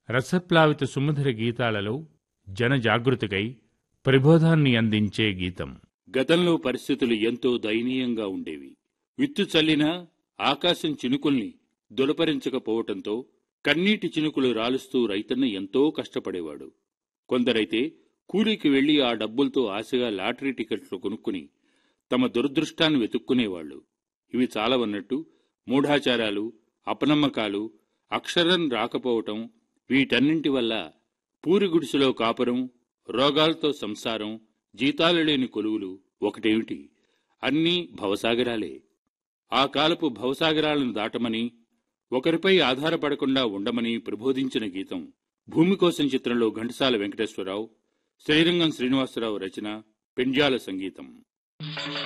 రసప్లావిత సుమధుర గీతాలలో జన జాగృతికై ప్రబోధాన్ని అందించే గీతం గతంలో పరిస్థితులు ఎంతో దయనీయంగా ఉండేవి విత్తు చల్లినా ఆకాశం చినుకుల్ని దులపరించకపోవటంతో కన్నీటి చినుకులు రాలుస్తూ రైతన్న ఎంతో కష్టపడేవాడు కొందరైతే కూలీకి వెళ్లి ఆ డబ్బులతో ఆశగా లాటరీ టికెట్లు కొనుక్కుని తమ దురదృష్టాన్ని వెతుక్కునేవాళ్లు ఇవి చాలవన్నట్టు మూఢాచారాలు అపనమ్మకాలు అక్షరం రాకపోవటం వీటన్నింటి వల్ల పూరి గుడిసెలో కాపురం రోగాలతో సంసారం జీతాలు లేని కొలువులు ఒకటేమిటి అన్నీ భవసాగరాలే ఆ కాలపు భవసాగరాలను దాటమని ఒకరిపై ఆధారపడకుండా ఉండమని ప్రబోధించిన గీతం భూమి కోసం చిత్రంలో ఘంటసాల వెంకటేశ్వరరావు శ్రీరంగం శ్రీనివాసరావు రచన పెండ్యాల సంగీతం